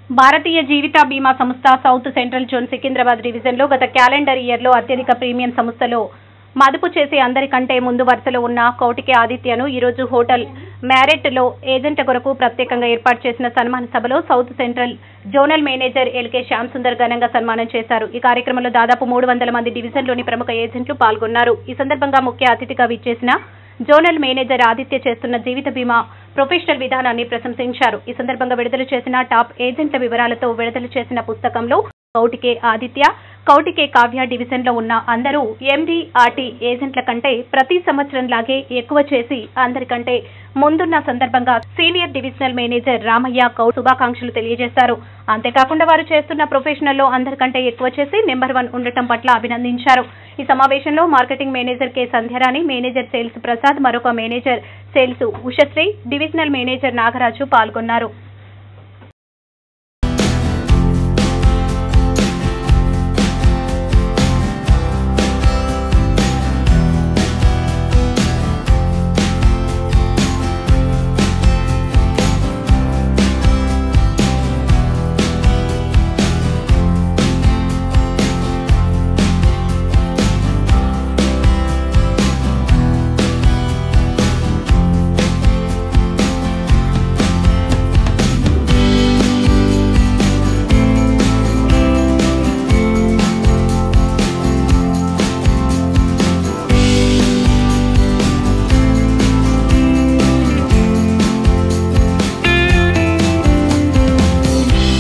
భారతీయ జీవిత బీమా సంస్థ south central zone Secunderabad డివిజన్లో గత క్యాలెండర్ ఇయర్లో అత్యధిక ప్రీమియం సంస్థలో మదుపు చేసి అందరికంటే ముందు వరుసలో ఉన్న కౌటికి ఆదిత్యను ఈరోజు హోటల్ మ్యారెట్లో ఏజెంట్ల కొరకు ప్రత్యేకంగా ఏర్పాటు చేసిన సన్మాన సభలో south central zonal manager LK Shyam Sundar ఘనంగా సన్మానం చేశారు ఈ కార్యక్రమంలో దాదాపు మూడు వందల మంది డివిజన్లోని ప్రముఖ ఏజెంట్లు పాల్గొన్నారు ఈ సందర్భంగా ముఖ్య అతిథిగా విచ్చేసిన జోనల్ మేనేజర్ ఆదిత్య చేస్తున్న జీవిత బీమా ప్రొఫెషనల్ విధానాన్ని ప్రశంసించారు ఈ సందర్భంగా విడుదల చేసిన టాప్ ఏజెంట్ల వివరాలతో విడుదల చేసిన పుస్తకంలో కౌటికే ఆదిత్య కౌటికే కావ్య డివిజన్ లో ఉన్న అందరూ ఎండీఆర్టీ ఏజెంట్ల కంటే ప్రతి సంవత్సరం లాగే ఎక్కువ చేసి అందరికంటే ముందున్న సందర్భంగా సీనియర్ డివిజనల్ మేనేజర్ రామయ్య కౌ శుభాకాంక్షలు తెలియజేశారు అంతేకాకుండా వారు చేస్తున్న ప్రొఫెషనల్లో అందరికంటే ఎక్కువ చేసి నెంబర్ వన్ ఉండటం పట్ల అభినందించారు ఈ సమావేశంలో marketing manager K Sandhyarani manager sales Prasad మరొక manager sales Ushasri divisional manager Nagaraju పాల్గొన్నారు